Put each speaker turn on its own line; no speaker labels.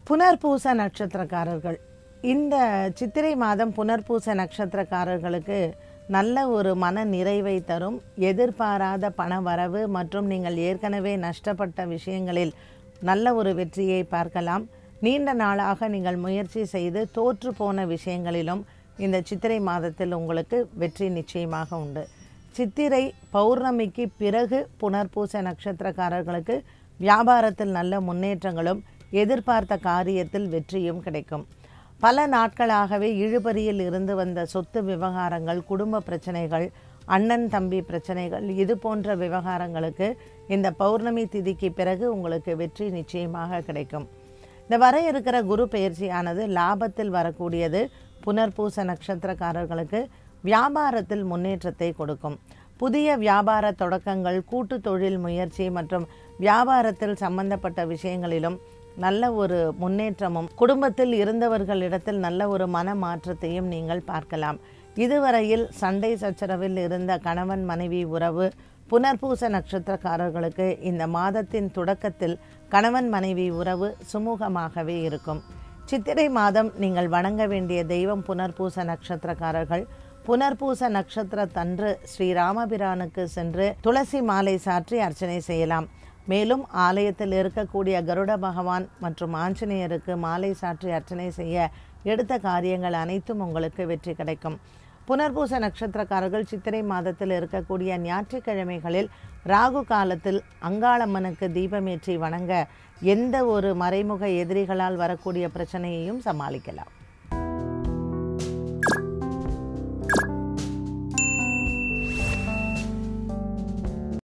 புனர்பூச நட்சத்திரக்காரர்கள் இந்த சித்திரை மாதம் புனர்பூச நட்சத்திரக்காரர்களுக்கு நல்ல ஒரு மன நிறைவை தரும் எதிர்பாராத பண வரவு மற்றும் நீங்கள் ஏற்கனவே நஷ்டப்பட்ட விஷயங்களில் நல்ல ஒரு வெற்றியை பார்க்கலாம் நீண்ட நாளாக நீங்கள் முயற்சி செய்து தோற்று போன விஷயங்களிலும் இந்த சித்திரை மாதத்தில் உங்களுக்கு வெற்றி நிச்சயமாக உண்டு சித்திரை பௌர்ணமிக்கு பிறகு புனர்பூச நட்சத்திரக்காரர்களுக்கு வியாபாரத்தில் நல்ல முன்னேற்றங்களும் எதிர்பார்த்த காரியத்தில் வெற்றியும் கிடைக்கும் பல நாட்களாகவே இழுபறியில் இருந்து வந்த சொத்து விவகாரங்கள் குடும்ப பிரச்சனைகள் அண்ணன் தம்பி பிரச்சனைகள் இது போன்ற விவகாரங்களுக்கு இந்த பௌர்ணமி திதிக்கு பிறகு உங்களுக்கு வெற்றி நிச்சயமாக கிடைக்கும் இந்த வர இருக்கிற குரு பயிற்சியானது லாபத்தில் வரக்கூடியது புனர்பூச நட்சத்திரக்காரர்களுக்கு வியாபாரத்தில் முன்னேற்றத்தை கொடுக்கும் புதிய வியாபார தொடக்கங்கள் கூட்டு தொழில் முயற்சி மற்றும் வியாபாரத்தில் சம்பந்தப்பட்ட விஷயங்களிலும் நல்ல ஒரு முன்னேற்றமும் குடும்பத்தில் இருந்தவர்களிடத்தில் நல்ல ஒரு மன மாற்றத்தையும் நீங்கள் பார்க்கலாம் இதுவரையில் சண்டை சச்சரவில் இருந்த கணவன் மனைவி உறவு புனர்பூச நட்சத்திரக்காரர்களுக்கு இந்த மாதத்தின் தொடக்கத்தில் கணவன் மனைவி உறவு சுமூகமாகவே இருக்கும் சித்திரை மாதம் நீங்கள் வணங்க வேண்டிய தெய்வம் புனர்பூச நட்சத்திரக்காரர்கள் புனர்பூச நட்சத்திரத்தன்று ஸ்ரீராமபிரானுக்கு சென்று துளசி மாலை சாற்றி அர்ச்சனை செய்யலாம் மேலும் ஆலயத்தில் இருக்கக்கூடிய கருட பகவான் மற்றும் ஆஞ்சநேயருக்கு மாலை சாற்றி அர்ச்சனை செய்ய எடுத்த காரியங்கள் அனைத்தும் உங்களுக்கு வெற்றி கிடைக்கும் புனர்பூச நட்சத்திரக்காரர்கள் சித்திரை மாதத்தில் இருக்கக்கூடிய ஞாயிற்றுக்கிழமைகளில் ராகு காலத்தில் அங்காளம்மனுக்கு தீபமேற்றி வணங்க எந்த ஒரு மறைமுக எதிரிகளால் வரக்கூடிய பிரச்சனையையும் சமாளிக்கலாம்